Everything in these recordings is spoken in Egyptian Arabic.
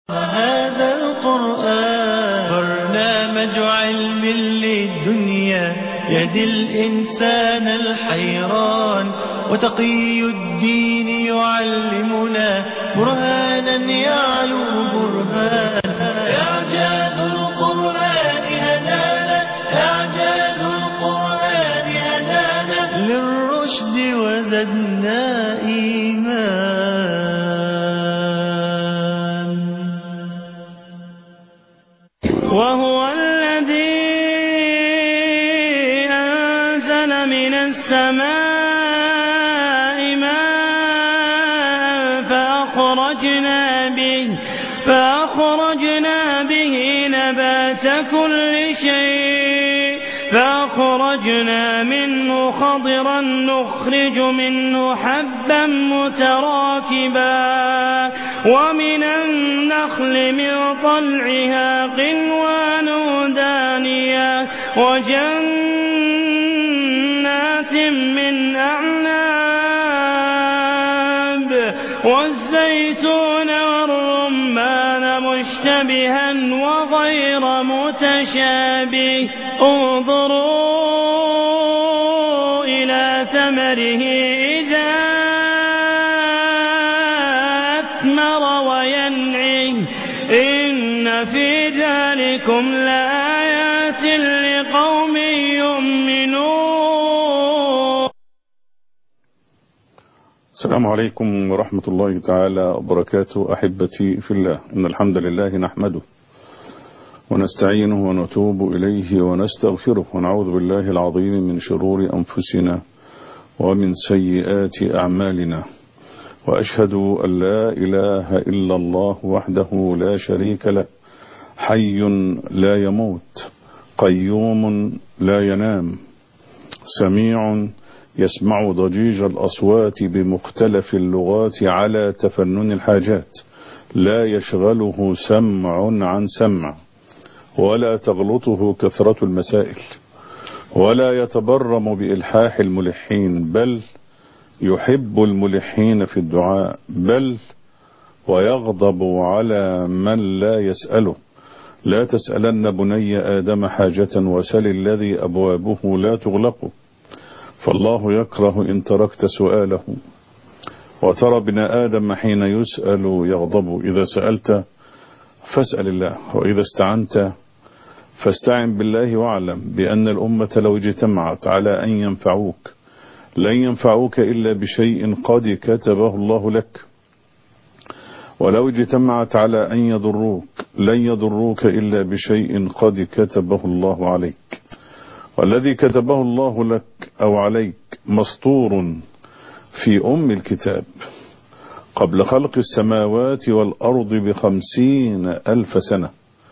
هذا القرآن برنامج علم للدنيا يهدي الإنسان الحيران وتقي الدين يعلمنا برهانا يعلو برهان إعجاز القرآن هدانا إعجاز القرآن هدانا للرشد وزدنا إيمان وهو الذي أنزل من السماء ماء فأخرجنا به فأخرجنا به نبات كل شيء فأخرجنا منه خضرا نخرج منه حبا متراكبا ومن النخل من طلعها قنوان دانية وجنات من أعناب والزيتون والرمان مشتبها وغير متشابه انظروا إلى ثمره إذا أثمر وينعه إن في ذلكم لآيات لقوم يؤمنون السلام عليكم ورحمة الله تعالى وبركاته أحبتي في الله إن الحمد لله نحمده ونستعينه ونتوب إليه ونستغفره ونعوذ بالله العظيم من شرور أنفسنا ومن سيئات أعمالنا وأشهد أن لا إله إلا الله وحده لا شريك له حي لا يموت قيوم لا ينام سميع يسمع ضجيج الأصوات بمختلف اللغات على تفنن الحاجات لا يشغله سمع عن سمع ولا تغلطه كثرة المسائل ولا يتبرم بإلحاح الملحين بل يحب الملحين في الدعاء بل ويغضب على من لا يسأله لا تسألن بني آدم حاجة وسل الذي أبوابه لا تغلق فالله يكره إن تركت سؤاله وترى ابن آدم حين يسأل يغضب إذا سألت فاسأل الله وإذا استعنت فاستعن بالله واعلم بأن الأمة لو اجتمعت على أن ينفعوك لن ينفعوك إلا بشيء قد كتبه الله لك ولو اجتمعت على أن يضروك لن يضروك إلا بشيء قد كتبه الله عليك والذي كتبه الله لك أو عليك مسطور في أم الكتاب قبل خلق السماوات والأرض بخمسين ألف سنة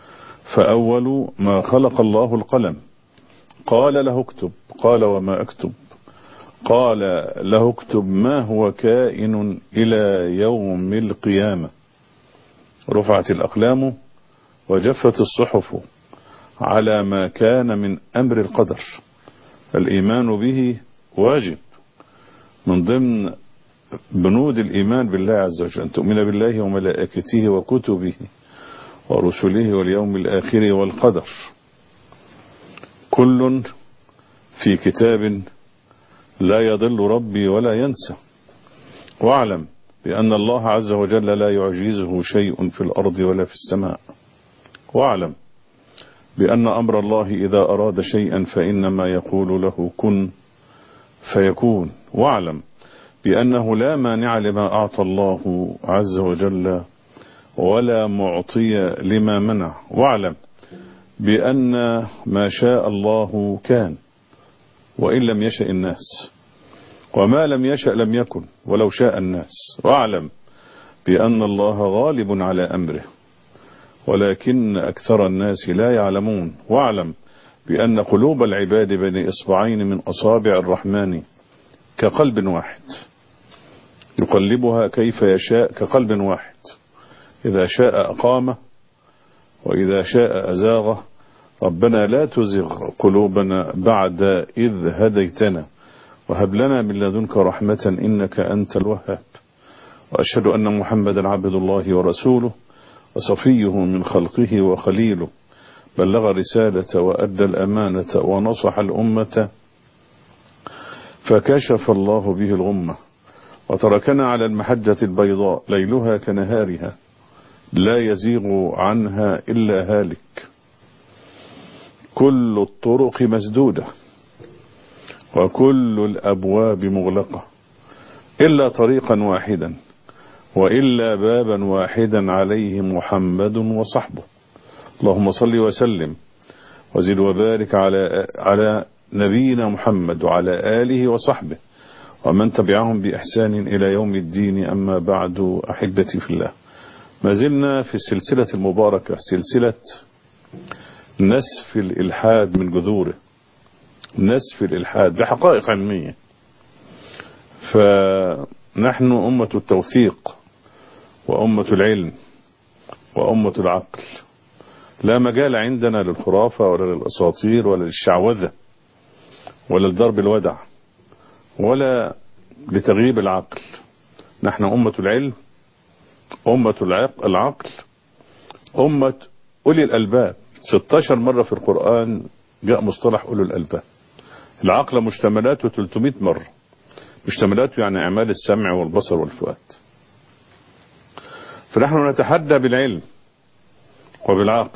فأول ما خلق الله القلم قال له اكتب قال وما اكتب قال له اكتب ما هو كائن إلى يوم القيامة رفعت الأقلام وجفت الصحف على ما كان من أمر القدر الإيمان به واجب من ضمن بنود الإيمان بالله عز وجل أن تؤمن بالله وملائكته وكتبه ورسله واليوم الآخر والقدر كل في كتاب لا يضل ربي ولا ينسى واعلم بأن الله عز وجل لا يعجزه شيء في الأرض ولا في السماء واعلم بأن أمر الله إذا أراد شيئا فإنما يقول له كن فيكون واعلم بأنه لا مانع لما أعطى الله عز وجل ولا معطي لما منع واعلم بأن ما شاء الله كان وإن لم يشأ الناس وما لم يشأ لم يكن ولو شاء الناس واعلم بأن الله غالب على أمره ولكن أكثر الناس لا يعلمون واعلم بأن قلوب العباد بين إصبعين من أصابع الرحمن كقلب واحد يقلبها كيف يشاء كقلب واحد إذا شاء أقامه وإذا شاء أزاغه ربنا لا تزغ قلوبنا بعد إذ هديتنا وهب لنا من لدنك رحمة إنك أنت الوهاب وأشهد أن محمدا عبد الله ورسوله وصفيه من خلقه وخليله بلغ رسالة وأدى الأمانة ونصح الأمة فكشف الله به الغمة وتركنا على المحجة البيضاء ليلها كنهارها لا يزيغ عنها إلا هالك كل الطرق مسدودة وكل الأبواب مغلقة إلا طريقا واحدا وإلا بابا واحدا عليه محمد وصحبه اللهم صل وسلم وزد وبارك على على نبينا محمد وعلى آله وصحبه ومن تبعهم بإحسان إلى يوم الدين أما بعد أحبتي في الله ما زلنا في السلسلة المباركة سلسلة نسف الإلحاد من جذوره نسف الإلحاد بحقائق علمية فنحن أمة التوثيق وأمة العلم وأمة العقل لا مجال عندنا للخرافة ولا للأساطير ولا للشعوذة ولا لضرب الودع ولا لتغييب العقل نحن أمة العلم أمة العقل أمة أولي الألباب 16 مرة في القرآن جاء مصطلح أولي الألباب العقل مشتملاته 300 مرة مشتملاته يعني أعمال السمع والبصر والفؤاد فنحن نتحدى بالعلم وبالعقل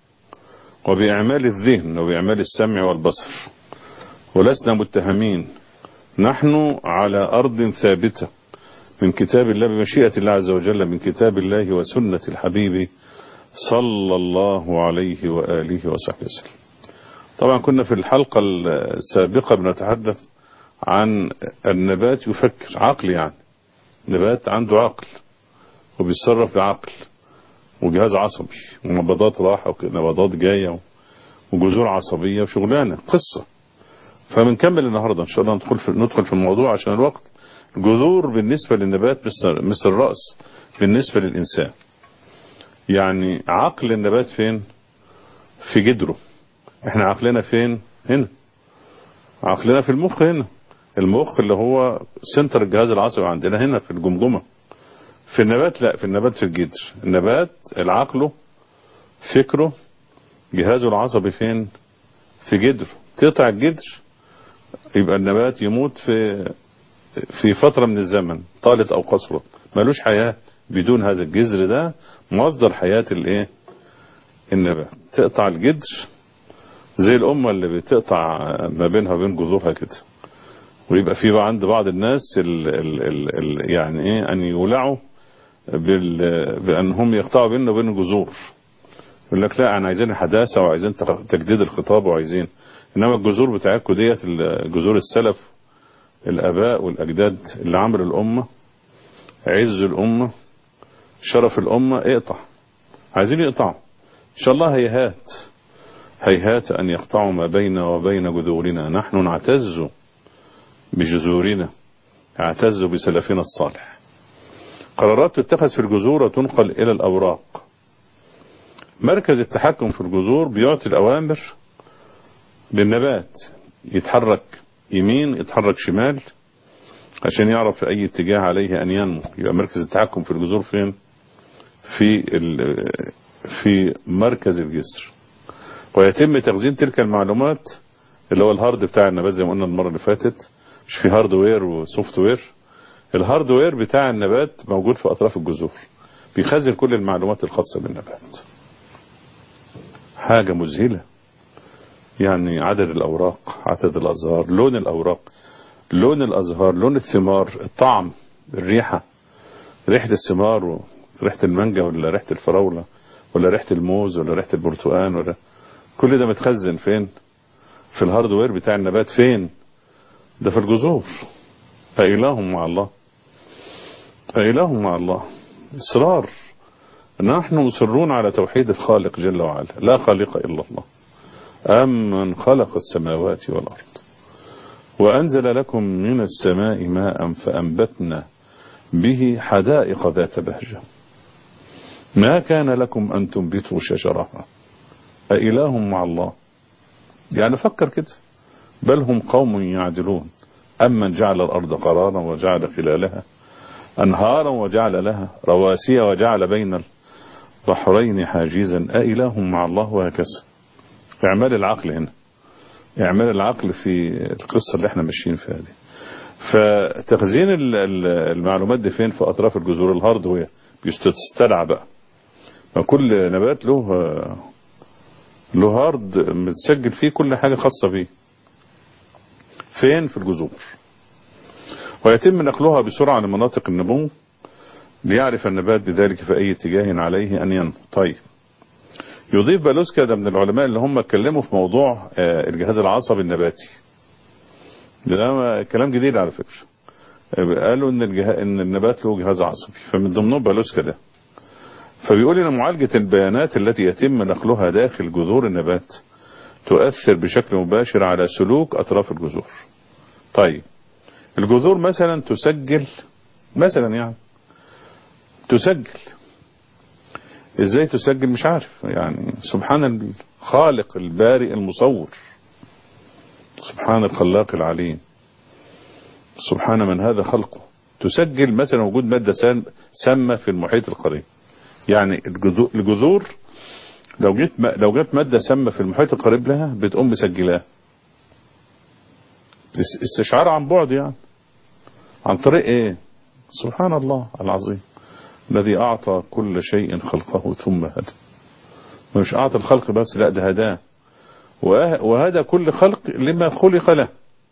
وبإعمال الذهن وبإعمال السمع والبصر ولسنا متهمين نحن على أرض ثابتة من كتاب الله بمشيئة الله عز وجل من كتاب الله وسنة الحبيب صلى الله عليه وآله وصحبه وسلم طبعا كنا في الحلقة السابقة بنتحدث عن النبات يفكر عقل يعني نبات عنده عقل وبيتصرف بعقل وجهاز عصبي ونبضات راحة ونبضات جاية وجذور عصبية وشغلانة قصة فبنكمل النهاردة ان شاء الله ندخل في, ندخل في الموضوع عشان الوقت الجذور بالنسبة للنبات مثل الرأس بالنسبة للإنسان يعني عقل النبات فين في جدره احنا عقلنا فين هنا عقلنا في المخ هنا المخ اللي هو سنتر الجهاز العصبي عندنا هنا في الجمجمة في النبات لا في النبات في الجدر النبات العقله فكره جهازه العصبي فين في جدر تقطع الجدر يبقى النبات يموت في في فترة من الزمن طالت او قصرت ملوش حياة بدون هذا الجذر ده مصدر حياة الايه النبات تقطع الجدر زي الأمة اللي بتقطع ما بينها وبين جذورها كده ويبقى في عند بعض الناس ال ال ال ال يعني ايه ان يولعوا بانهم يقطعوا بيننا وبين الجذور يقول لك لا انا عايزين حداثة وعايزين تجديد الخطاب وعايزين انما الجذور بتاعتكم ديت جذور السلف الاباء والاجداد اللي عملوا الامة عز الامة شرف الامة اقطع عايزين يقطعوا ان شاء الله هيهات هيهات ان يقطعوا ما بين وبين جذورنا نحن نعتز بجذورنا نعتز بسلفنا الصالح قرارات تتخذ في الجذور وتنقل الى الاوراق مركز التحكم في الجذور بيعطي الاوامر للنبات يتحرك يمين يتحرك شمال عشان يعرف في اي اتجاه عليه ان ينمو يبقى مركز التحكم في الجذور فين في في مركز الجسر ويتم تخزين تلك المعلومات اللي هو الهارد بتاع النبات زي ما قلنا المرة اللي فاتت مش في هاردوير وسوفت وير الهاردوير بتاع النبات موجود في اطراف الجذور بيخزن كل المعلومات الخاصة بالنبات حاجة مذهلة يعني عدد الأوراق عدد الأزهار لون الأوراق لون الأزهار لون الثمار الطعم الريحة ريحة الثمار ريحة المانجا ولا ريحة الفراولة ولا ريحة الموز ولا ريحة البرتقال ولا كل ده متخزن فين في الهاردوير بتاع النبات فين ده في الجذور أإله مع الله أإله مع الله إصرار نحن مصرون على توحيد الخالق جل وعلا لا خالق إلا الله أمن خلق السماوات والأرض وأنزل لكم من السماء ماء فأنبتنا به حدائق ذات بهجة ما كان لكم أن تنبتوا شجرها أإله مع الله يعني فكر كده بل هم قوم يعدلون أمن جعل الأرض قرارا وجعل خلالها أنهارا وجعل لها رواسي وجعل بين بحرين حاجزا أإله مع الله وهكذا إعمال العقل هنا إعمال العقل في القصة اللي احنا ماشيين فيها دي فتخزين المعلومات دي فين في أطراف الجذور الهاردوير بيستدعى بقى ما كل نبات له له هارد متسجل فيه كل حاجة خاصة بيه فين في الجذور ويتم نقلها بسرعة لمناطق النمو ليعرف النبات بذلك في أي اتجاه عليه أن ينمو طيب يضيف بالوسكا ده من العلماء اللي هم اتكلموا في موضوع الجهاز العصبي النباتي ده كلام جديد على فكرة قالوا ان الجه... ان النبات له جهاز عصبي فمن ضمنهم بالوسكا ده فبيقول ان معالجة البيانات التي يتم نقلها داخل جذور النبات تؤثر بشكل مباشر على سلوك اطراف الجذور طيب الجذور مثلا تسجل مثلا يعني تسجل ازاي تسجل مش عارف يعني سبحان الخالق البارئ المصور سبحان الخلاق العليم سبحان من هذا خلقه تسجل مثلا وجود مادة سامة في المحيط القريب يعني الجذور لو جيت لو جت مادة سامة في المحيط القريب لها بتقوم مسجلاها استشعار عن بعد يعني عن طريق ايه سبحان الله العظيم الذي اعطى كل شيء خلقه ثم هدى مش اعطى الخلق بس لا ده هداه وهذا كل خلق لما خلق له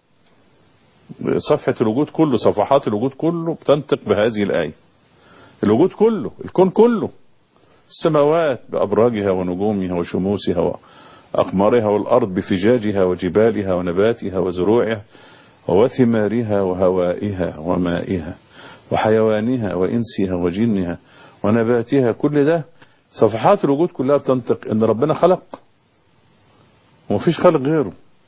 صفحة الوجود كله صفحات الوجود كله بتنطق بهذه الآية الوجود كله الكون كله السماوات بأبراجها ونجومها وشموسها وأقمارها والأرض بفجاجها وجبالها ونباتها وزروعها وثمارها وهوائها ومائها وحيوانها وإنسها وجنها ونباتها كل ده صفحات الوجود كلها بتنطق إن ربنا خلق ومفيش خلق غيره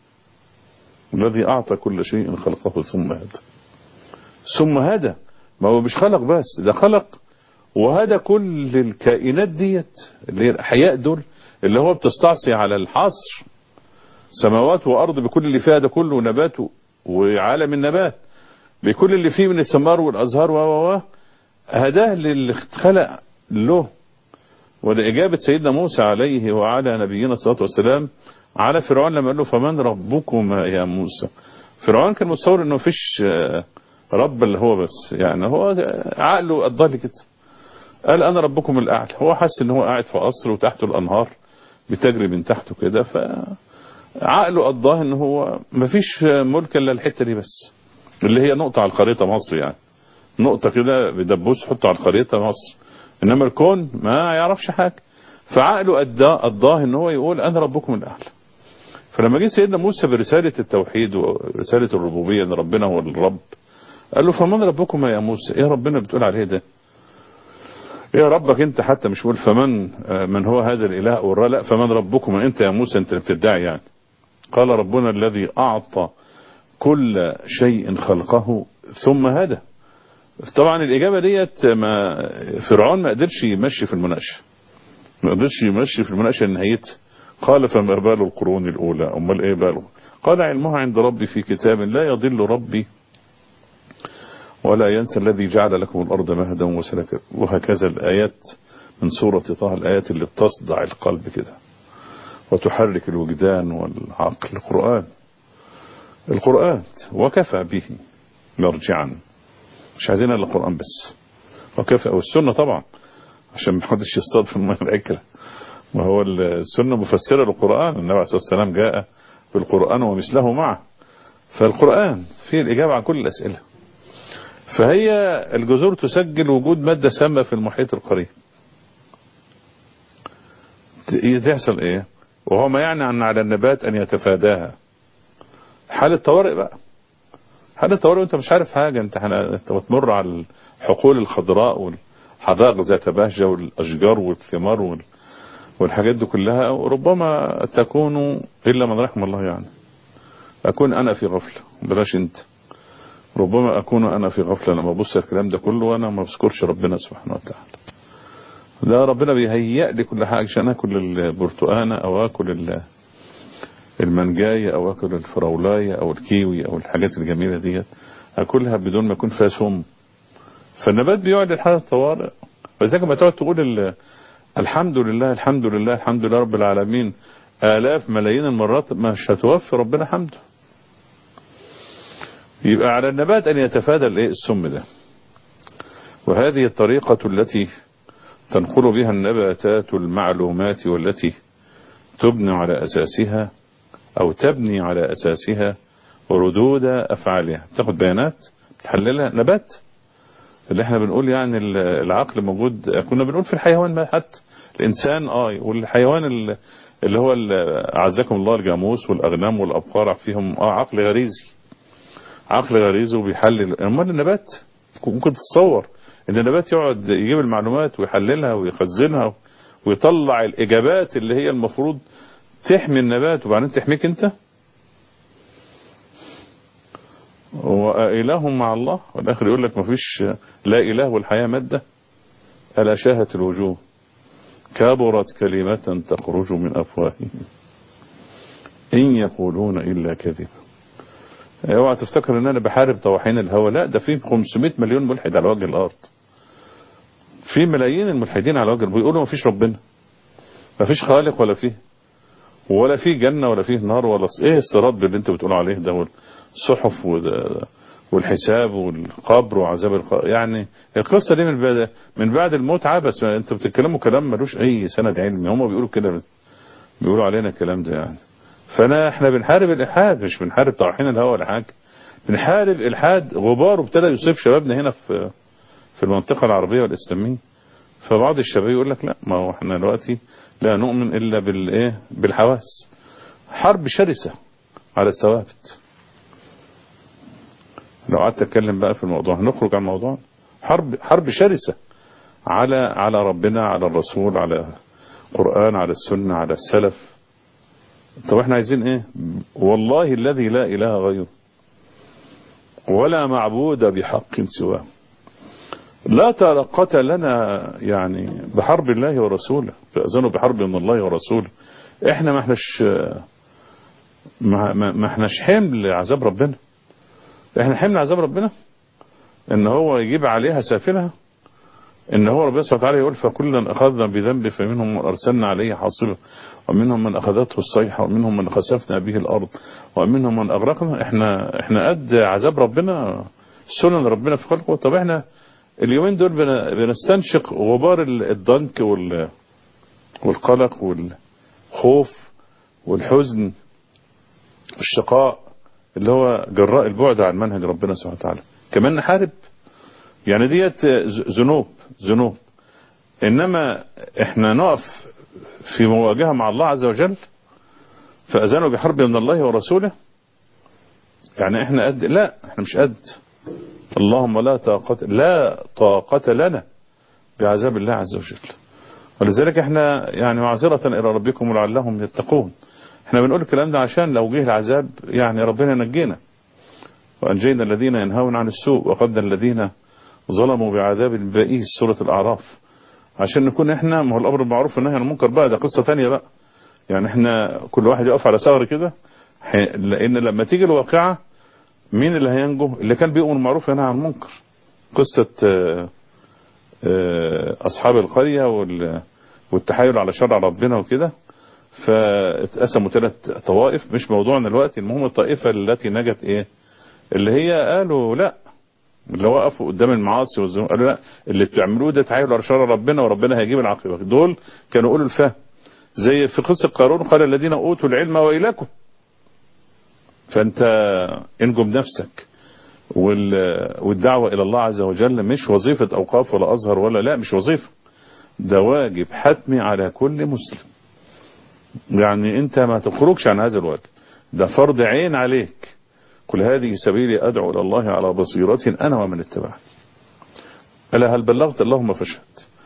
الذي أعطى كل شيء خلقه ثم هدى ثم هدى ما هو مش خلق بس ده خلق وهدى كل الكائنات ديت اللي هي الأحياء دول اللي هو بتستعصي على الحصر سماوات وأرض بكل اللي فيها ده كله نبات وعالم النبات بكل اللي فيه من الثمار والأزهار و و هداه للي خلق له ولإجابة سيدنا موسى عليه وعلى نبينا الصلاة والسلام على فرعون لما قال له فمن ربكما يا موسى فرعون كان متصور انه فيش رب اللي هو بس يعني هو عقله قضى لي كده قال انا ربكم الاعلى هو حس ان هو قاعد في قصر وتحته الانهار بتجري من تحته كده فعقله قضاه ان هو مفيش ملك الا الحته دي بس اللي هي نقطه على الخريطه مصر يعني نقطه كده بدبوس حطه على الخريطه مصر انما الكون ما يعرفش حاجه فعقله قضاه قضاه ان هو يقول انا ربكم الاعلى فلما جه سيدنا موسى برسالة التوحيد ورسالة الربوبية ان ربنا هو الرب قال له فمن ربكما يا موسى ايه ربنا بتقول عليه ده ايه ربك انت حتى مش بقول فمن من هو هذا الاله والرا لا فمن ربكما انت يا موسى انت اللي بتدعي يعني قال ربنا الذي اعطى كل شيء خلقه ثم هدى طبعا الاجابه ديت ما فرعون ما قدرش يمشي في المناقشه ما قدرش يمشي في المناقشه نهايتها قال فما بال القرون الأولى أمال إيه باله قال علمها عند ربي في كتاب لا يضل ربي ولا ينسى الذي جعل لكم الأرض مهدا وسلكا وهكذا الآيات من سورة طه الآيات اللي تصدع القلب كده وتحرك الوجدان والعقل القرآن القرآن وكفى به مرجعا مش عايزين الا القرآن بس وكفى والسنة طبعا عشان ما حدش يصطاد في الماء الأكلة وهو السنة مفسرة للقرآن النبي عليه الصلاة والسلام جاء بالقرآن ومثله معه فالقرآن فيه الإجابة عن كل الأسئلة فهي الجذور تسجل وجود مادة سامة في المحيط القريب تحصل ايه وهو ما يعني أن على النبات أن يتفاداها حالة طوارئ بقى حالة طوارئ وانت مش عارف حاجة انت انت بتمر على الحقول الخضراء والحدائق ذات بهجة والأشجار والثمار وال... والحاجات دي كلها ربما تكون إلا من رحم الله يعني أكون أنا في غفلة بلاش أنت ربما أكون أنا في غفلة لما أبص الكلام ده كله وأنا ما بذكرش ربنا سبحانه وتعالى لا ربنا بيهيئ لي كل حاجة عشان أكل البرتقانة أو أكل المانجاية أو أكل الفراولاية أو الكيوي أو الحاجات الجميلة ديت أكلها بدون ما يكون فيها سم فالنبات بيقعد لحالة الطوارئ ولذلك لما تقعد تقول الحمد لله الحمد لله الحمد لله رب العالمين آلاف ملايين المرات مش هتوفي ربنا حمده يبقى على النبات أن يتفادى الايه السم ده وهذه الطريقة التي تنقل بها النباتات المعلومات والتي تبني على أساسها أو تبني على أساسها ردود أفعالها تاخد بيانات تحللها نبات اللي احنا بنقول يعني العقل موجود كنا بنقول في الحيوان حتى الإنسان آه والحيوان اللي هو أعزكم الله الجاموس والأغنام والأبقار فيهم آه عقل غريزي عقل غريزي وبيحلل أمال النبات ممكن تتصور ان النبات يقعد يجيب المعلومات ويحللها ويخزنها ويطلع الإجابات اللي هي المفروض تحمي النبات وبعدين تحميك انت وإله مع الله والآخر يقول لك مفيش لا إله والحياة مادة ألا شاهت الوجوه كبرت كلمة تخرج من أفواههم إن يقولون إلا كذبا اوعى تفتكر ان انا بحارب طواحين الهوى لا ده في 500 مليون ملحد على وجه الارض في ملايين الملحدين على وجه بيقولوا ما فيش ربنا ما فيش خالق ولا فيه ولا في جنة ولا فيه نار ولا ايه الصراط اللي انت بتقولوا عليه ده والصحف والحساب والقبر وعذاب القبر يعني القصة دي من بعد من بعد الموت عبس انتوا بتتكلموا كلام ملوش اي سند علمي هم بيقولوا كده بيقولوا علينا الكلام ده يعني فانا احنا بنحارب الالحاد مش بنحارب طواحين الهوى ولا حاجه بنحارب الحاد غبار وابتدى يصيب شبابنا هنا في في المنطقه العربيه والاسلاميه فبعض الشباب يقول لك لا ما هو احنا دلوقتي لا نؤمن الا بالايه بالحواس حرب شرسه على الثوابت لو قعدت اتكلم بقى في الموضوع هنخرج عن الموضوع حرب حرب شرسه على على ربنا على الرسول على القران على السنه على السلف طب احنا عايزين ايه والله الذي لا اله غيره ولا معبود بحق سواه لا طاقة لنا يعني بحرب الله ورسوله فأذنوا بحرب من الله ورسوله احنا ما احناش ما, ما احناش حمل عذاب ربنا احنا حمل عذاب ربنا ان هو يجيب عليها سافلها ان هو ربنا سبحانه وتعالى يقول فكلا اخذنا بذنبه فمنهم من ارسلنا عليه حاصبا ومنهم من اخذته الصيحه ومنهم من خسفنا به الارض ومنهم من اغرقنا احنا احنا قد عذاب ربنا سنن ربنا في خلقه طب احنا اليومين دول بنستنشق غبار الضنك وال والقلق والخوف والحزن والشقاء اللي هو جراء البعد عن منهج ربنا سبحانه وتعالى كمان نحارب يعني ديت ذنوب ذنوب انما احنا نقف في مواجهة مع الله عز وجل فأذنوا بحرب من الله ورسوله يعني احنا قد لا احنا مش قد اللهم لا طاقة لا طاقة لنا بعذاب الله عز وجل ولذلك احنا يعني معذرة الى ربكم ولعلهم يتقون احنا بنقول الكلام ده عشان لو جه العذاب يعني ربنا ينجينا وانجينا الذين ينهون عن السوء وقدنا الذين ظلموا بعذاب بئيس سورة الاعراف عشان نكون احنا ما هو الامر بالمعروف والنهي عن المنكر بقى ده قصة ثانية بقى يعني احنا كل واحد يقف على ثغر كده لان لما تيجي الواقعة مين اللي هينجو اللي كان بيؤمر بالمعروف وينهى عن المنكر قصة اصحاب القرية والتحايل على شرع ربنا وكده فاتقسموا ثلاث طوائف مش موضوعنا دلوقتي المهم الطائفة التي نجت ايه اللي هي قالوا لا اللي وقفوا قدام المعاصي والذنوب قالوا لا اللي بتعملوه ده تحايلوا على شرع ربنا وربنا هيجيب العاقبة دول كانوا يقولوا الفهم زي في قصة قارون قال الذين اوتوا العلم وإليكم فانت انجو بنفسك والدعوة الى الله عز وجل مش وظيفة اوقاف ولا ازهر ولا لا مش وظيفة ده واجب حتمي على كل مسلم يعني انت ما تخرجش عن هذا الواجب ده فرض عين عليك كل هذه سبيلي ادعو الى الله على بصيرة انا ومن اتبعني الا هل بلغت اللهم فاشهد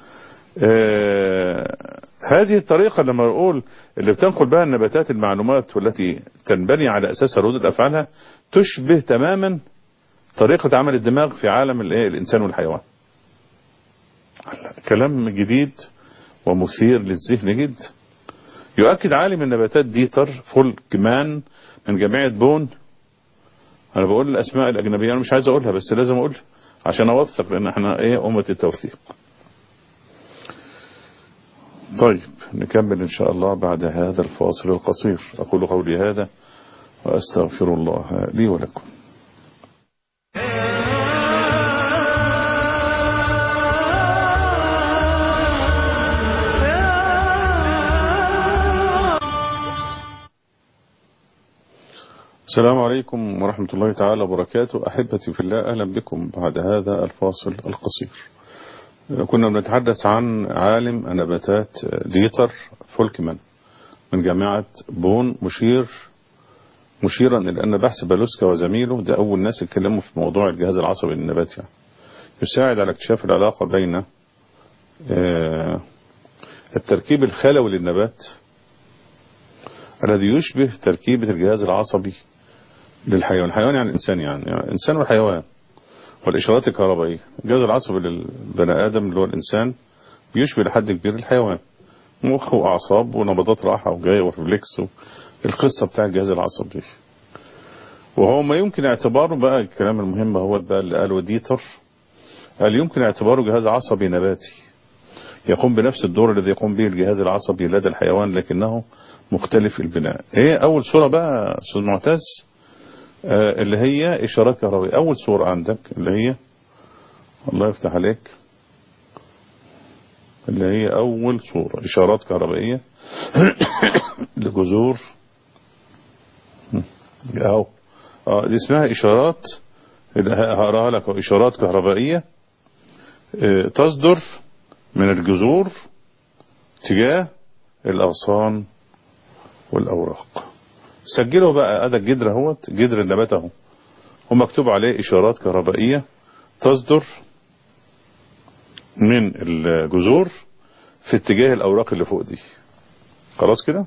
آه هذه الطريقة لما نقول اللي بتنقل بها النباتات المعلومات والتي تنبني على أساسها ردود أفعالها تشبه تماما طريقة عمل الدماغ في عالم الايه الإنسان والحيوان كلام جديد ومثير للذهن جدا يؤكد عالم النباتات ديتر فولكمان من جامعة بون أنا بقول الأسماء الأجنبية أنا مش عايز أقولها بس لازم أقولها عشان أوثق لأن احنا إيه أمة التوثيق طيب نكمل إن شاء الله بعد هذا الفاصل القصير أقول قولي هذا وأستغفر الله لي ولكم السلام عليكم ورحمة الله تعالى وبركاته أحبتي في الله أهلا بكم بعد هذا الفاصل القصير كنا بنتحدث عن عالم النباتات ديتر فولكمان من جامعة بون مشير مشيرا إلى أن بحث بالوسكا وزميله ده أول ناس اتكلموا في موضوع الجهاز العصبي للنبات يعني يساعد على اكتشاف العلاقة بين التركيب الخلوي للنبات الذي يشبه تركيبة الجهاز العصبي للحيوان الحيوان يعني الإنسان يعني, يعني الإنسان والحيوان والإشارات الكهربائية الجهاز العصبي للبني آدم اللي هو الإنسان بيشبه لحد كبير الحيوان مخ وأعصاب ونبضات راحة وجاية ورفلكس القصة بتاع الجهاز العصبي وهو ما يمكن اعتباره بقى الكلام المهم هو بقى اللي قاله ديتر قال يمكن اعتباره جهاز عصبي نباتي يقوم بنفس الدور الذي يقوم به الجهاز العصبي لدى الحيوان لكنه مختلف البناء ايه اول صورة بقى استاذ معتز آه اللي هي اشارات كهربائية اول صورة عندك اللي هي الله يفتح عليك اللي هي اول صورة اشارات كهربائية لجذور اهو اه دي اسمها اشارات هقراها لك اشارات كهربائية اه تصدر من الجذور تجاه الاغصان والاوراق سجلوا بقى ادى الجدر اهوت جدر النبات اهو ومكتوب عليه اشارات كهربائية تصدر من الجذور في اتجاه الاوراق اللي فوق دي خلاص كده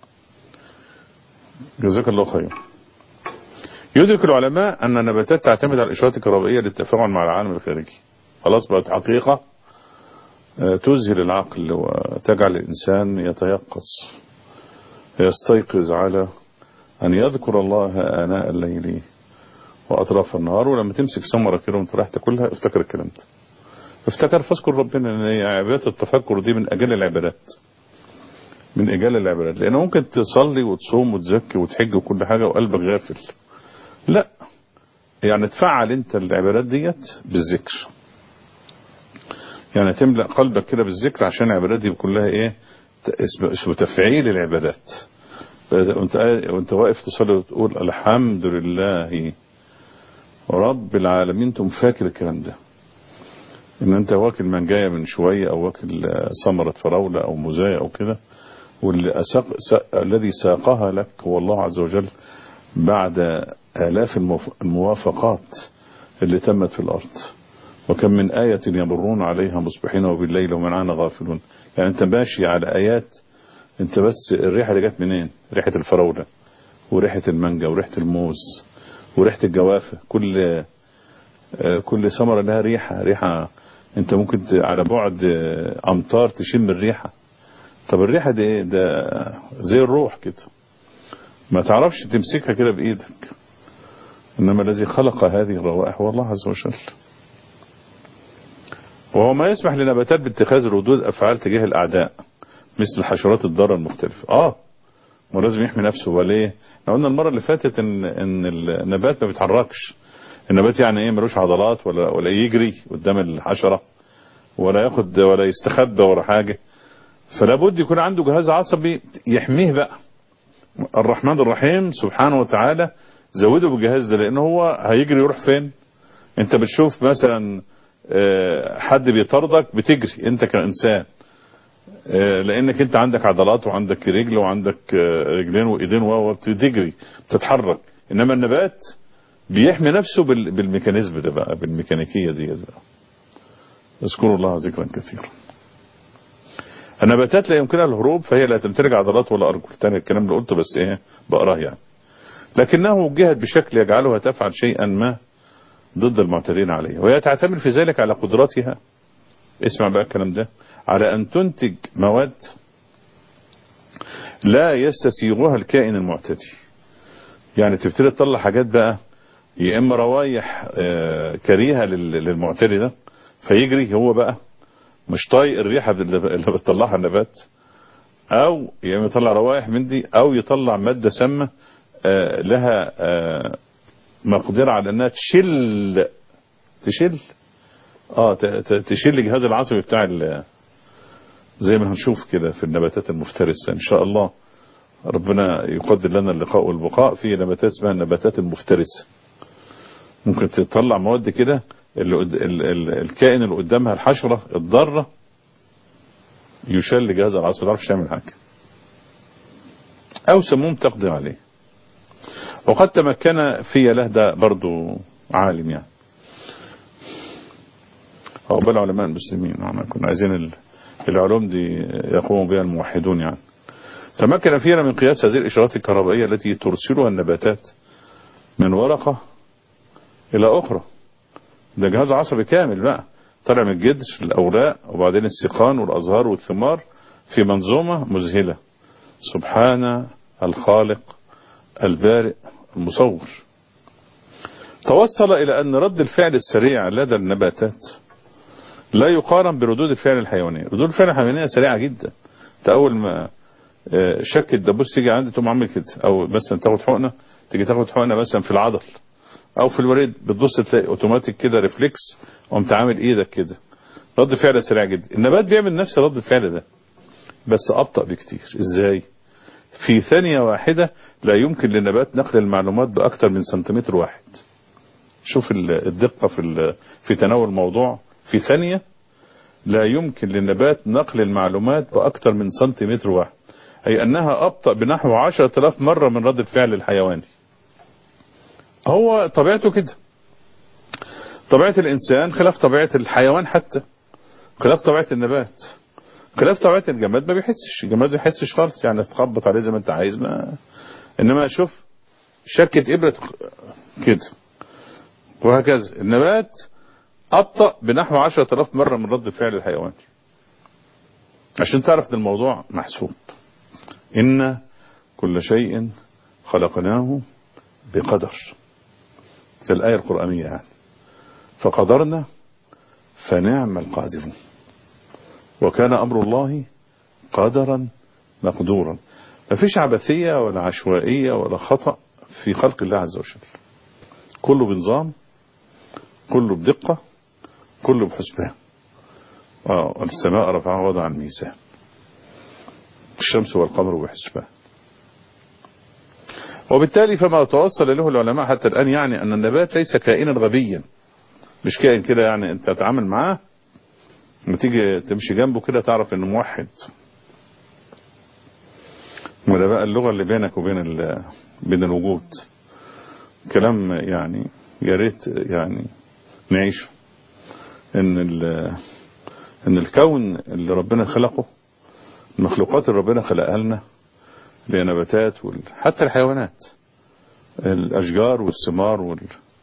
جزاك الله خير يدرك العلماء أن النباتات تعتمد على الإشارات الكهربائية للتفاعل مع العالم الخارجي خلاص بقت حقيقة تذهل العقل وتجعل الإنسان يتيقظ يستيقظ على أن يذكر الله آناء الليل وأطراف النهار ولما تمسك ثمرة كده وانت رايح تاكلها افتكر الكلام ده افتكر فاذكر ربنا ان عبادة التفكر دي من أجل العبادات من إجال العبادات لأنه ممكن تصلي وتصوم وتزكي وتحج وكل حاجة وقلبك غافل لا يعني تفعل انت العبادات ديت بالذكر يعني تملأ قلبك كده بالذكر عشان العبادات دي كلها ايه اسمه تفعيل العبادات وانت وانت واقف تصلي وتقول الحمد لله رب العالمين تقوم فاكر الكلام ده ان انت واكل منجاية من شوية او واكل ثمرة فراولة او موزاية او كده واللي أساق الذي ساقها لك هو الله عز وجل بعد آلاف الموافقات اللي تمت في الأرض وكم من آية يمرون عليها مصبحين وبالليل ومن عنا غافلون يعني انت ماشي على آيات انت بس الريحة دي جت منين ريحة الفراولة وريحة المانجا وريحة الموز وريحة الجوافة كل كل ثمرة لها ريحة ريحة انت ممكن على بعد امتار تشم الريحة طب الريحة دي ايه ده زي الروح كده ما تعرفش تمسكها كده بايدك انما الذي خلق هذه الروائح هو الله عز وجل وهو ما يسمح لنباتات باتخاذ ردود افعال تجاه الاعداء مثل الحشرات الضارة المختلفة اه ما لازم يحمي نفسه وليه احنا قلنا المرة اللي فاتت ان ان النبات ما بيتحركش النبات يعني ايه ملوش عضلات ولا ولا يجري قدام الحشرة ولا ياخد ولا يستخبى ولا حاجة فلا بد يكون عنده جهاز عصبي يحميه بقى الرحمن الرحيم سبحانه وتعالى زوده بالجهاز ده لانه هو هيجري يروح فين انت بتشوف مثلا حد بيطاردك بتجري انت كإنسان لانك انت عندك عضلات وعندك رجل وعندك رجلين وايدين وبتجري بتتحرك انما النبات بيحمي نفسه بالميكانيزم ده بقى بالميكانيكية دي بقى اذكروا الله ذكرا كثيرا النباتات لا يمكنها الهروب فهي لا تمتلك عضلات ولا أرجل تاني الكلام اللي قلته بس ايه بقراه يعني لكنه وجهت بشكل يجعلها تفعل شيئا ما ضد المعتدين عليها وهي تعتمد في ذلك على قدراتها اسمع بقى الكلام ده على أن تنتج مواد لا يستسيغها الكائن المعتدي يعني تبتدي تطلع حاجات بقى يا إما روايح كريهة للمعتدي ده فيجري هو بقى مش طايق الريحة اللي اللي بتطلعها النبات او يعني يطلع روائح من دي او يطلع مادة سامة آه، لها آه، مقدرة على انها تشل تشل اه ت- ت- تشيل الجهاز العصبي بتاع ال- زي ما هنشوف كده في النباتات المفترسة ان شاء الله ربنا يقدر لنا اللقاء والبقاء في نباتات اسمها النباتات المفترسة ممكن تطلع مواد كده اللي قد- ال- ال- الكائن اللي قدامها الحشرة الضارة يشل جهاز العصبي ما يعرفش يعمل حاجة او سموم تقضي عليه وقد تمكن في له ده برضو عالم يعني عقبال علماء المسلمين احنا كنا عايزين ال- العلوم دي يقوم بها الموحدون يعني تمكن فينا من قياس هذه الإشارات الكهربائية التي ترسلها النباتات من ورقة إلى أخرى ده جهاز عصبي كامل بقى طالع من الجذر الأوراق وبعدين السيقان والأزهار والثمار في منظومة مذهلة سبحان الخالق البارئ المصور توصل إلى أن رد الفعل السريع لدى النباتات لا يقارن بردود الفعل الحيوانية ردود الفعل الحيوانية سريعة جدا انت أول ما آه، شك الدبوس تيجي عندي تقوم عامل كده أو مثلا تاخد حقنة تيجي تاخد حقنة مثلا في العضل أو في الوريد بتبص تلاقي أوتوماتيك كده ريفلكس قمت عامل إيدك كده رد فعل سريع جدا النبات بيعمل نفس رد الفعل ده بس أبطأ بكتير إزاي في ثانية واحدة لا يمكن للنبات نقل المعلومات بأكثر من سنتيمتر واحد شوف ال- الدقة في ال- في تناول الموضوع في ثانية لا يمكن للنبات نقل المعلومات بأكثر من سنتيمتر واحد أي أنها أبطأ بنحو عشرة آلاف مرة من رد الفعل الحيواني هو طبيعته كده طبيعة الإنسان خلاف طبيعة الحيوان حتى خلاف طبيعة النبات خلاف طبيعة الجماد ما بيحسش الجماد ما بيحسش خالص يعني تخبط عليه زي ما انت عايز ما انما شوف شكة ابرة كده وهكذا النبات أبطأ بنحو عشرة آلاف مرة من رد الفعل الحيواني عشان تعرف ان الموضوع محسوب إن كل شيء خلقناه بقدر ده الآية القرآنية يعني فقدرنا فنعم القادرون وكان أمر الله قدرا مقدورا مفيش عبثية ولا عشوائية ولا خطأ في خلق الله عز وجل كله بنظام كله بدقة كله بحسبان آه السماء رفعها وضع الميزان الشمس والقمر بحسبان وبالتالي فما توصل له العلماء حتى الآن يعني أن النبات ليس كائنا غبيا مش كائن كده يعني أنت تتعامل معاه لما تيجي تمشي جنبه كده تعرف انه موحد وده بقى اللغة اللي بينك وبين ال- بين الوجود كلام يعني يا ريت يعني نعيشه ان ال- ان الكون اللي ربنا خلقه المخلوقات اللي ربنا خلقها لنا اللي هي نباتات وال... حتى الحيوانات الاشجار والثمار وال...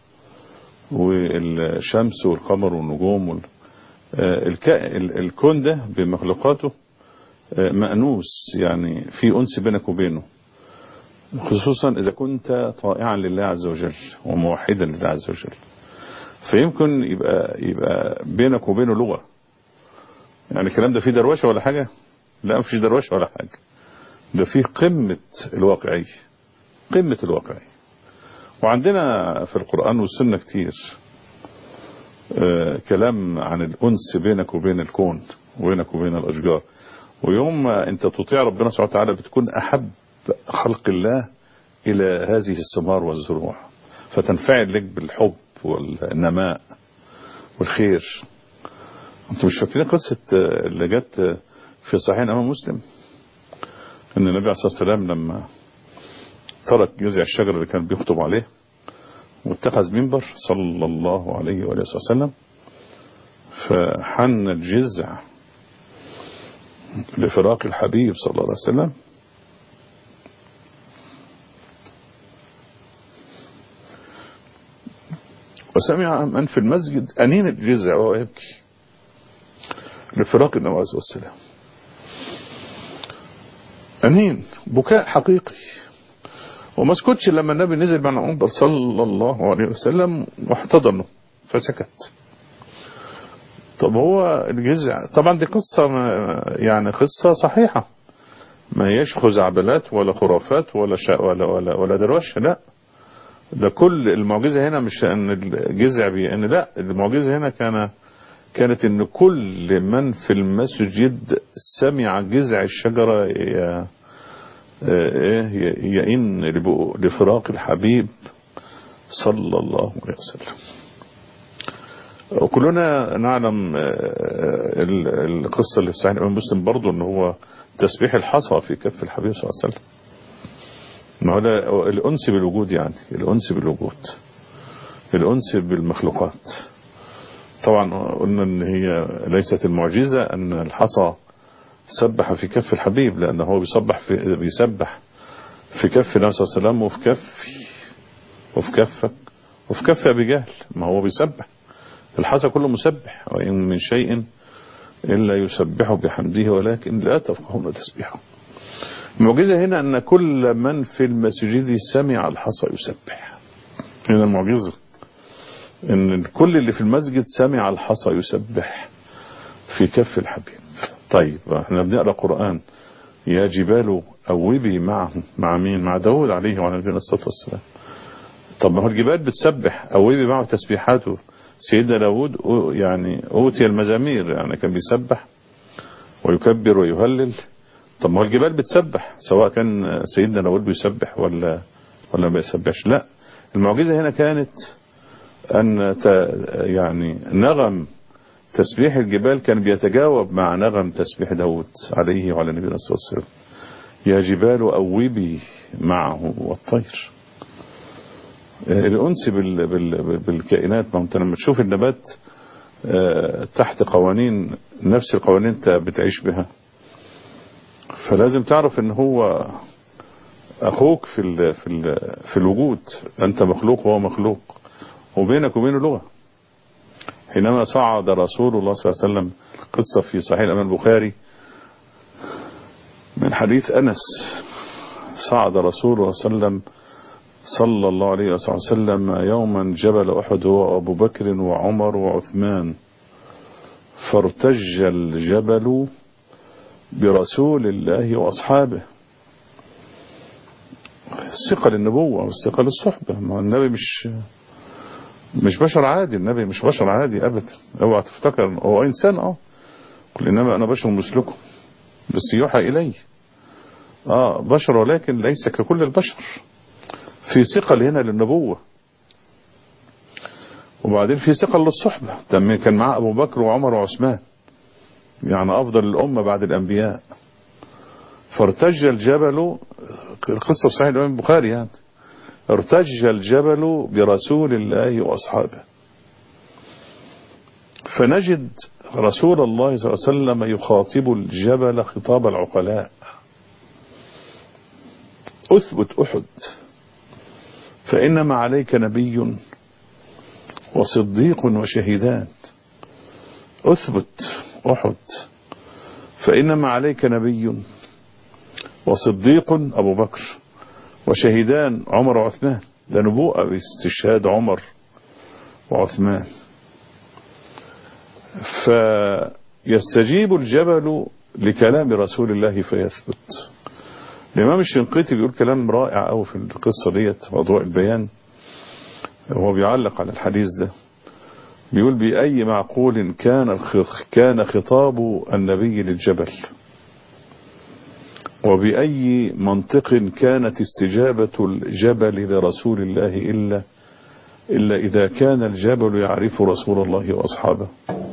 والشمس والقمر والنجوم وال... آه، الكا... ال- الكون ده بمخلوقاته آه، مأنوس يعني في أنس بينك وبينه خصوصا إذا كنت طائعا لله عز وجل وموحدا لله عز وجل فيمكن يبقى يبقى بينك وبينه لغة يعني الكلام ده فيه دروشة ولا حاجة لا مفيش دروشة ولا حاجة ده فيه قمة الواقعية قمة الواقعية وعندنا في القرآن والسنة كتير آه، كلام عن الأنس بينك وبين الكون وبينك وبين الأشجار ويوم ما أنت تطيع ربنا سبحانه وتعالى بتكون أحب خلق الله إلى هذه الثمار والزروع فتنفعل لك بالحب والنماء والخير أنتم مش فاكرين قصة آه، اللي جت آه، في صحيح أمام مسلم أن النبي عليه الصلاة والسلام لما ترك جذع الشجر اللي كان بيخطب عليه واتخذ منبر صلى الله عليه وآله وسلم فحن الجزع لفراق الحبيب صلى الله عليه وسلم وسمع من في المسجد أنين الجزع وهو يبكي لفراق النبي عليه الصلاة والسلام أنين بكاء حقيقي وما اسكتش لما النبي نزل مع المنبر صلى الله عليه وسلم واحتضنه فسكت طب هو الجزع طبعا دي قصة يعني قصة صحيحة ما هيش خزعبلات ولا خرافات ولا شا ولا ولا ولا دروشه لا ده كل المعجزة هنا مش ان الجزع بي ان لا المعجزة هنا كان كانت ان كل من في المسجد سمع جذع الشجرة يئن لفراق الحبيب صلى الله عليه وسلم وكلنا نعلم القصة اللي في صحيح الإمام مسلم برضه ان هو تسبيح الحصى في كف الحبيب صلى الله عليه وسلم ما هو ده الأنس بالوجود يعني الأنس بالوجود الأنس بالمخلوقات طبعا قلنا ان هي ليست المعجزة ان الحصى سبح في كف الحبيب لأنه هو بيسبح في بيسبح في كف النبي صلى الله عليه وسلم وفي كفي وفي كفك وفي كف أبي جهل ما هو بيسبح الحصى كله مسبح وإن من شيء إلا يسبحه بحمده ولكن لا تفقهون تسبيحه المعجزة هنا أن كل من في المسجد سمع الحصى يسبح هنا المعجزة ان كل اللي في المسجد سمع الحصى يسبح في كف الحبيب طيب احنا بنقرا قران يا جبال اوبي معه مع مين مع داود عليه وعلى نبينا الصلاه والسلام طب ما هو الجبال بتسبح اوبي معه تسبيحاته سيدنا داود يعني اوتي المزامير يعني كان بيسبح ويكبر ويهلل طب ما هو الجبال بتسبح سواء كان سيدنا داود بيسبح ولا ولا ما بيسبحش لا المعجزه هنا كانت أن يعني نغم تسبيح الجبال كان بيتجاوب مع نغم تسبيح داود عليه وعلى نبينا صلى الله عليه وسلم يا جبال أوبي معه والطير الأنس بال بال بالكائنات ما انت لما تشوف النبات تحت قوانين نفس القوانين انت بتعيش بها فلازم تعرف ان هو اخوك في ال في ال في الوجود انت مخلوق وهو مخلوق وبينك وبينه لغة حينما صعد رسول الله صلى الله عليه وسلم قصة في صحيح الأمام البخاري من حديث أنس صعد رسول الله صلى الله عليه وسلم صلى الله عليه وسلم يوما جبل أحد هو أبو بكر وعمر وعثمان فارتج الجبل برسول الله وأصحابه الثقة للنبوة والثقة للصحبة ما النبي مش مش بشر عادي النبي مش بشر عادي ابدا اوعى تفتكر هو انسان اه قل انما انا بشر مثلكم بس يوحى الي اه بشر ولكن ليس ككل البشر في ثقل هنا للنبوة وبعدين في ثقل للصحبة كان معاه ابو بكر وعمر وعثمان يعني افضل الامة بعد الانبياء فارتج الجبل القصة في صحيح الامام البخاري يعني ارتج الجبل برسول الله وأصحابه فنجد رسول الله صلى الله عليه وسلم يخاطب الجبل خطاب العقلاء أثبت أحد فإنما عليك نبي وصديق وشهيدان أثبت أحد فإنما عليك نبي وصديق أبو بكر وشهدان عمر وعثمان ده نبوءة باستشهاد عمر وعثمان فيستجيب الجبل لكلام رسول الله فيثبت الإمام الشنقيطي بيقول كلام رائع أوي في القصة ديت موضوع البيان هو بيعلق على الحديث ده بيقول بأي معقول كان كان خطاب النبي للجبل وبأي منطق كانت استجابة الجبل لرسول الله إلا إلا إذا كان الجبل يعرف رسول الله وأصحابه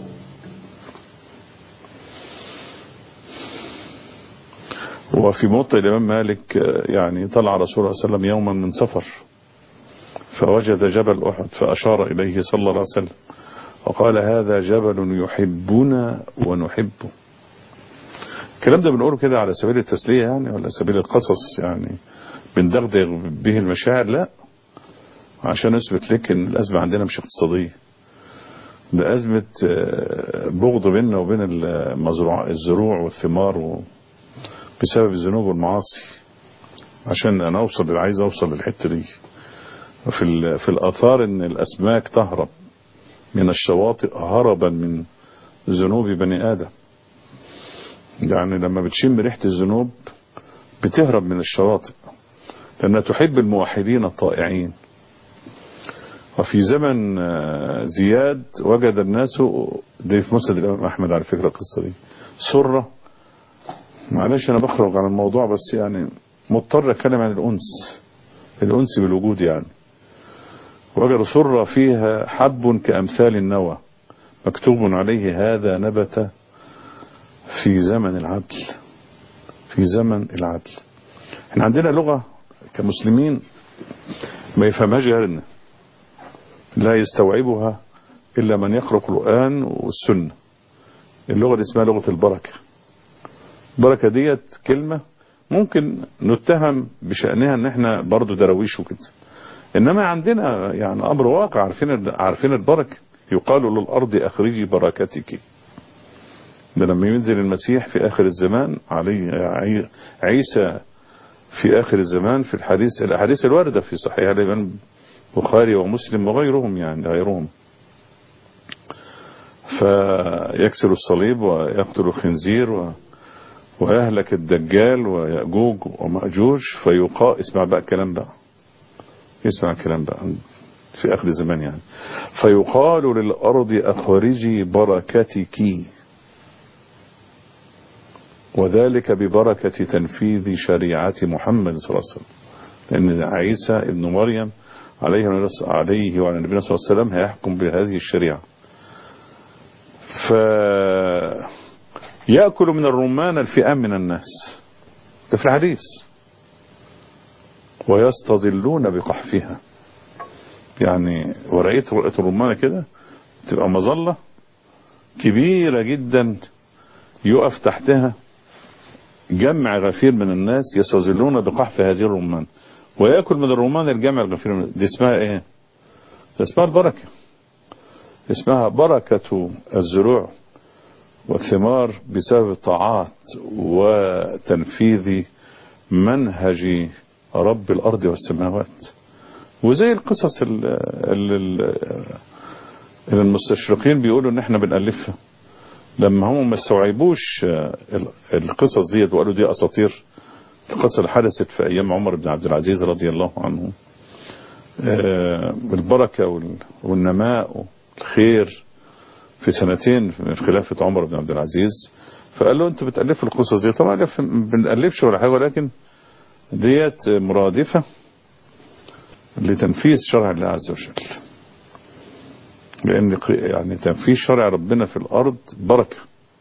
وفي موطئ الإمام مالك يعني طلع رسول الله صلى الله عليه وسلم يوما من سفر فوجد جبل أحد فأشار إليه صلى الله عليه وسلم وقال هذا جبل يحبنا ونحبه الكلام ده بنقوله كده على سبيل التسلية يعني ولا سبيل القصص يعني بندغدغ به المشاعر لا عشان اثبت لك ان الازمة عندنا مش اقتصادية ده ازمة بغض بيننا وبين المزروع الزروع والثمار و بسبب الذنوب والمعاصي عشان انا اوصل عايز اوصل للحته دي في في الاثار ان الاسماك تهرب من الشواطئ هربا من ذنوب بني آدم يعني لما بتشم ريحة الذنوب بتهرب من الشواطئ لأنها تحب الموحدين الطائعين وفي زمن زياد وجد الناس دي في مسند الإمام أحمد على فكرة القصة دي سرة معلش أنا بخرج عن الموضوع بس يعني مضطر أتكلم عن الأنس الأنس بالوجود يعني وجد سرة فيها حب كأمثال النوى مكتوب عليه هذا نبت في زمن العدل في زمن العدل احنا عندنا لغة كمسلمين ما يفهمهاش غيرنا لا يستوعبها إلا من يقرأ القرآن والسنة اللغة دي اسمها لغة البركة البركة ديت كلمة ممكن نتهم بشأنها ان احنا برضو درويش وكده انما عندنا يعني امر واقع عارفين عارفين البركة يقال للارض اخرجي بركتك ده لما ينزل المسيح في اخر الزمان علي عيسى في اخر الزمان في الحديث الاحاديث الوارده في صحيح الامام البخاري ومسلم وغيرهم يعني غيرهم فيكسر الصليب ويقتل الخنزير و ويهلك الدجال ويأجوج ومأجوج فيقال اسمع بقى الكلام بقى اسمع الكلام بقى في آخر الزمان يعني فيقال للأرض أخرجي بركتك وذلك ببركة تنفيذ شريعة محمد صلى الله عليه وسلم لأن عيسى ابن مريم عليه عليه وعلى نبينا صلى الله عليه وسلم هيحكم بهذه الشريعة ف يأكل من الرمان الفئام من الناس ده في الحديث ويستظلون بقحفها يعني ورقية ورقة الرمانة كده تبقى مظلة كبيرة جدا يقف تحتها جمع غفير من الناس يستظلون بقحف هذه الرمان ويأكل من الرمان الجمع الغفير من دي اسمها ايه اسمها البركة اسمها بركة الزروع والثمار بسبب الطاعات وتنفيذ منهج رب الأرض والسماوات وزي القصص اللي المستشرقين بيقولوا ان احنا بنألفها لما هم ما استوعبوش القصص ديت وقالوا دي اساطير القصة اللي حدثت في ايام عمر بن عبد العزيز رضي الله عنه البركة والنماء والخير في سنتين من خلافة عمر بن عبد العزيز فقال له انتوا بتألفوا القصص دي طبعا ما بنألفش ولا حاجة ولكن ديت مرادفة لتنفيذ شرع الله عز وجل لأن يعني تنفيذ شرع ربنا في الأرض بركة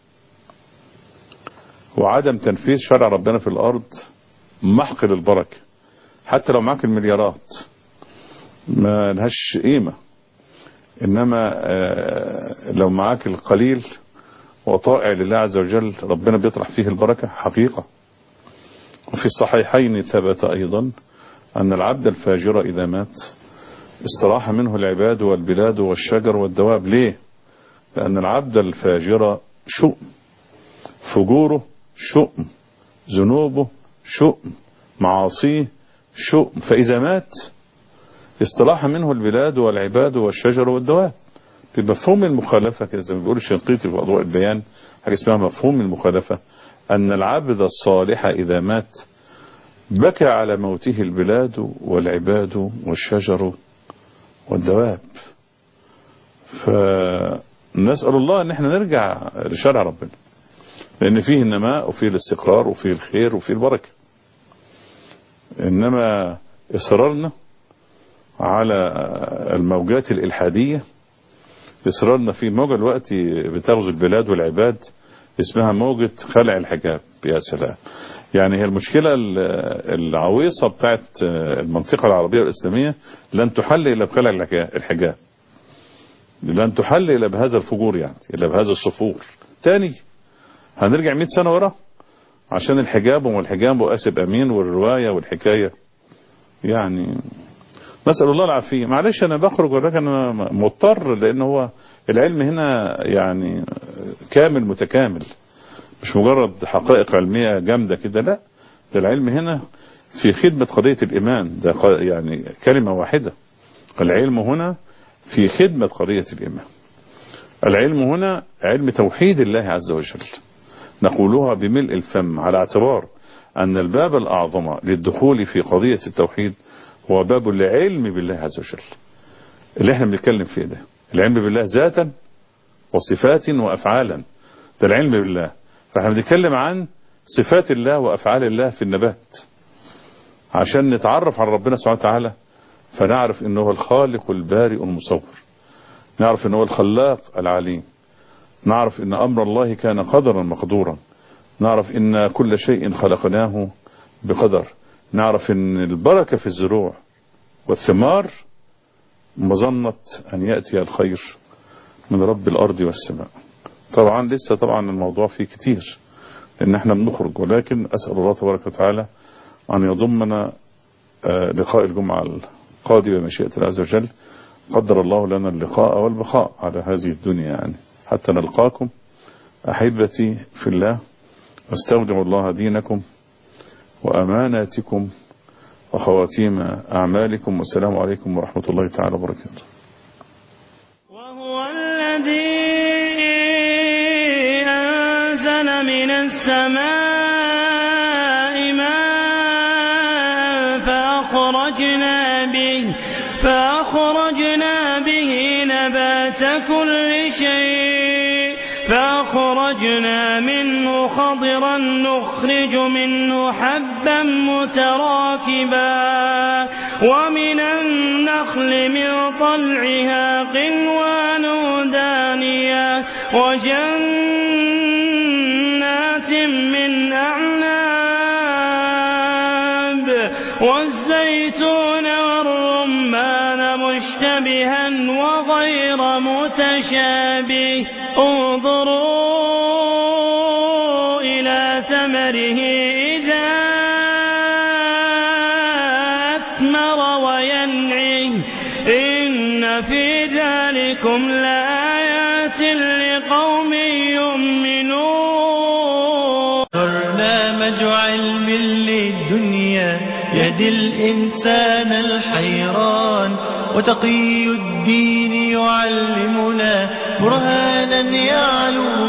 وعدم تنفيذ شرع ربنا في الأرض محق للبركة حتى لو معاك المليارات ما لهاش قيمة إنما لو معاك القليل وطائع لله عز وجل ربنا بيطرح فيه البركة حقيقة وفي الصحيحين ثبت أيضا أن العبد الفاجر إذا مات استراح منه العباد والبلاد والشجر والدواب ليه لأن العبد الفاجر شؤم فجوره شؤم ذنوبه شؤم معاصيه شؤم فإذا مات استراح منه البلاد والعباد والشجر والدواب بمفهوم المخالفة كده زي ما بيقول الشنقيطي في أضواء البيان حاجة اسمها مفهوم المخالفة أن العبد الصالح إذا مات بكى على موته البلاد والعباد والشجر والدواب فنسأل الله ان احنا نرجع لشرع ربنا لان فيه النماء وفيه الاستقرار وفيه الخير وفيه البركة انما اصرارنا على الموجات الالحادية اصرارنا في موجة الوقت بتغزو البلاد والعباد اسمها موجة خلع الحجاب يا سلام يعني هي المشكلة العويصة بتاعت المنطقة العربية والإسلامية لن تحل إلا بخلع الحجاب لن تحل إلا بهذا الفجور يعني إلا بهذا الصفور تاني هنرجع 100 سنة ورا عشان الحجاب والحجاب وأسب أمين والرواية والحكاية يعني نسأل الله العافية معلش أنا بخرج ولكن أنا مضطر لأن هو العلم هنا يعني كامل متكامل مش مجرد حقائق علمية جامدة كده لا ده العلم هنا في خدمة قضية الإيمان ده يعني كلمة واحدة العلم هنا في خدمة قضية الإيمان العلم هنا علم توحيد الله عز وجل نقولها بملء الفم على اعتبار أن الباب الأعظم للدخول في قضية التوحيد هو باب العلم بالله عز وجل اللي احنا بنتكلم فيه ده العلم بالله ذاتا وصفات وأفعالا ده العلم بالله فاحنا بنتكلم عن صفات الله وأفعال الله في النبات عشان نتعرف على ربنا سبحانه وتعالى فنعرف انه هو الخالق البارئ المصور نعرف انه هو الخلاق العليم نعرف ان امر الله كان قدرا مقدورا نعرف ان كل شيء خلقناه بقدر نعرف ان البركة في الزروع والثمار مظنة ان يأتي الخير من رب الارض والسماء طبعا لسه طبعا الموضوع فيه كتير لان احنا بنخرج ولكن اسأل الله تبارك وتعالى ان يضمنا لقاء الجمعة القادمة بمشيئة الله عز وجل قدر الله لنا اللقاء والبقاء على هذه الدنيا يعني حتى نلقاكم أحبتي في الله واستودع الله دينكم وأماناتكم وخواتيم أعمالكم والسلام عليكم ورحمة الله تعالى وبركاته وهو الذي أنزل من السماء ماء فأخرجنا به فأخرجنا به نبات كل شيء فأخرجنا منه خضرا نخرج منه حبا متراكبا ومن النخل من طلعها قنوان دانية وجنات من أعناب والزيتون والرمان مشتبها وغير متشابه انظروا إلى ثمره إذا أثمر وينعه إن في ذلكم لآيات لقوم يؤمنون برنامج علم للدنيا يهدي الإنسان الحيران وتقي الدين يعلمنا برهانا يعلو